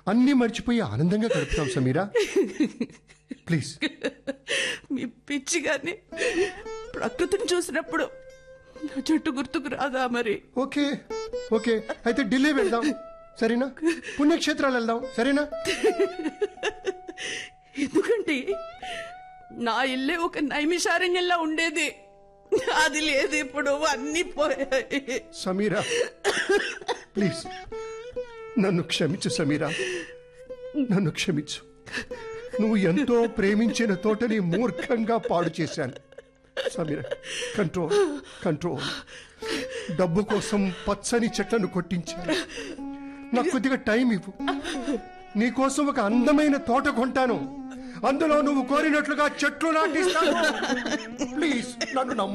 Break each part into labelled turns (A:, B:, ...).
A: అన్నీ మర్చిపోయి ఆనందంగా గడుపుతాం సమీరా ప్లీజ్
B: మీ పిచ్చి గాని ప్రకృతిని చూసినప్పుడు నా చుట్టూ గుర్తుకు రాదా మరి
A: ఓకే ఓకే అయితే ఢిల్లీ వెళ్దాం సరేనా పుణ్యక్షేత్రాలు వెళ్దాం సరేనా
B: ఎందుకంటే నా ఇల్లే ఒక నైమిషారణ్యంలా ఉండేది అది లేదు ఇప్పుడు అన్ని పోయాయి
A: సమీరా ప్లీజ్ నన్ను క్షమించు సమీరా నన్ను క్షమించు నువ్వు ఎంతో ప్రేమించిన తోటని మూర్ఖంగా పాడు చేశాను సమీరా కంట్రోల్ కంట్రోల్ డబ్బు కోసం పచ్చని చెట్లను కొట్టించాను నాకు కొద్దిగా టైం ఇవ్వు నీకోసం ఒక అందమైన తోట కొంటాను అందులో నువ్వు కోరినట్లుగా చెట్లు నాటిస్తాను ప్లీజ్ నన్ను నమ్ము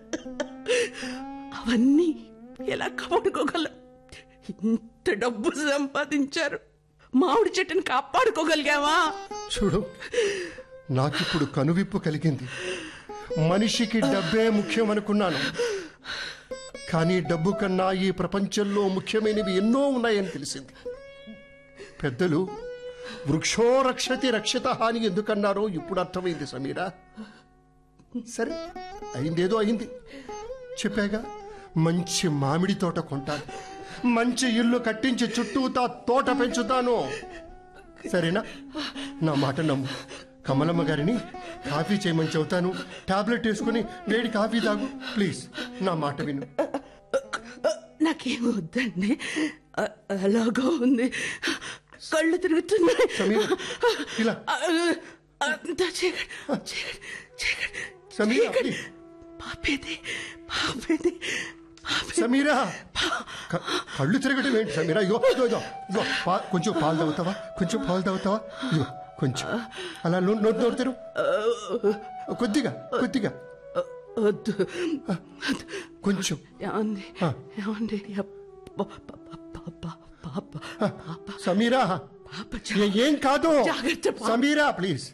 B: అవన్నీ ఎలా కాపాడుకోగలం ఇంత డబ్బు సంపాదించారు మామిడి చెట్టుని కాపాడుకోగలిగావా
A: చూడు నాకిప్పుడు కనువిప్పు కలిగింది మనిషికి డబ్బే ముఖ్యం అనుకున్నాను కానీ డబ్బు కన్నా ఈ ప్రపంచంలో ముఖ్యమైనవి ఎన్నో ఉన్నాయని తెలిసింది పెద్దలు వృక్షో రక్షతి రక్షిత అని ఎందుకన్నారో ఇప్పుడు అర్థమైంది సమీరా సరే అయిందేదో అయింది చెప్పాగా మంచి మామిడి తోట కొంటాను మంచి ఇల్లు కట్టించి చుట్టూతా తోట పెంచుతాను సరేనా నా మాట నమ్ము కమలమ్మ గారిని కాఫీ చేయమని చెబుతాను టాబ్లెట్ వేసుకుని వేడి కాఫీ తాగు ప్లీజ్ నా మాట విను
B: నాకేం వద్దండి అ- అలాగా ఉంది కళ్ళు తిరుగుతున్నాయి
A: సమీర ఇలా
B: ఆ, అంతా చీకటి చీకటి చీకటి
A: సమీర
B: చీకటి.
A: ప్లీజ్.
B: పాపేది పాపేది పాపేది
A: సమీరా క- కళ్ళు తిరగడం ఏంటి సమీరా ఇగో ఇగో ఇగో ఇగో పా- కొంచెం పాలు తాగుతావా కొంచెం పాలు తాగుతావా ఇగో కొంచెం అలా నోరు నోరు నోరు తెరు కొద్దిగా కొద్దిగా
B: వద్దు
A: కొంచెం
B: ఏమంది
A: ఆ.
B: ఏమండి ప- ప- ప- ప- పాప పాప
A: సమీరా
B: పాప
A: ఏ- ఏం కాదు
B: జాగ్రత్త పా.
A: సమీరా ప్లీజ్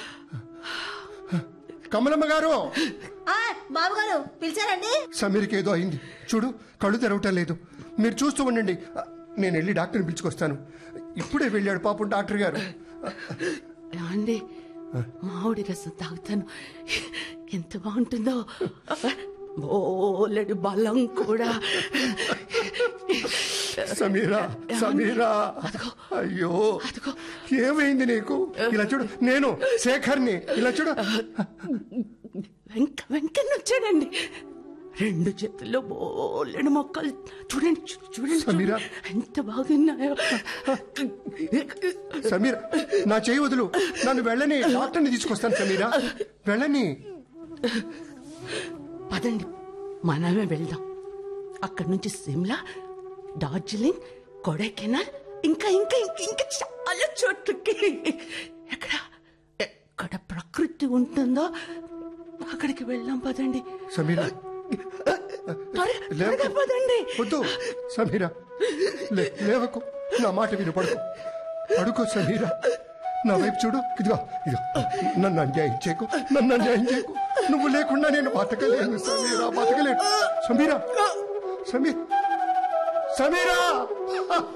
A: కమలమ్మ గారు
C: ఆ, బాబుగారు పిలిచారండి
A: సమీర్కి ఏదో అయింది చూడు కళ్ళు తెరవటం లేదు మీరు చూస్తూ ఉండండి నేను వెళ్ళి డాక్టర్ని పిలుచుకొస్తాను ఇప్పుడే వెళ్ళాడు పాపం డాక్టర్ గారు
B: ఏమండి మామిడి రసం తాగుతాను ఎంత బాగుంటుందో బోలెడు బలం కూడా
A: సమీరా సమీరా అయ్యో
B: అదిగో.
A: ఏమైంది నీకు ఇలా చూడు నేను శేఖర్ని ఇలా చూడు
B: వెంక వెంకన్న వచ్చాడండి రెండు చేతుల్లో బోలెడు మొక్కలు చూడండి చూ- చూడండి
A: సమీరా.
B: చూడండి. ఎంత బాగున్నాయో
A: సమీరా నా చేయి వదులు నన్ను వెళ్ళని డాక్టర్ని తీసుకొస్తాను సమీరా వెళ్ళని
B: పదండి మనమే వెళ్దాం అక్కడి నుంచి సిమ్లా డార్జిలింగ్ కొడైకెనాల్ ఇంకా ఇంకా ఇంకా ఇంకా చాలా చోట్లకి ఎక్కడ ఎక్కడ ప్రకృతి ఉంటుందో అక్కడికి వెళ్దాం పదండి
A: సమీరా
B: త్వరగా
A: లేవకు.
B: త్వరగా పదండి
A: వద్దు సమీరా లే లేవకు నా మాట విను పడుకో పడుకో సమీరా నా వైపు చూడు ఇదిగో ఇదిగో నన్ను అన్యాయం చేయకు నన్ను అన్యాయం చేయకు నువ్వు లేకుండా నేను బతకలేను సమీరా బతకలేను సమీరా సమీర్ సమీరా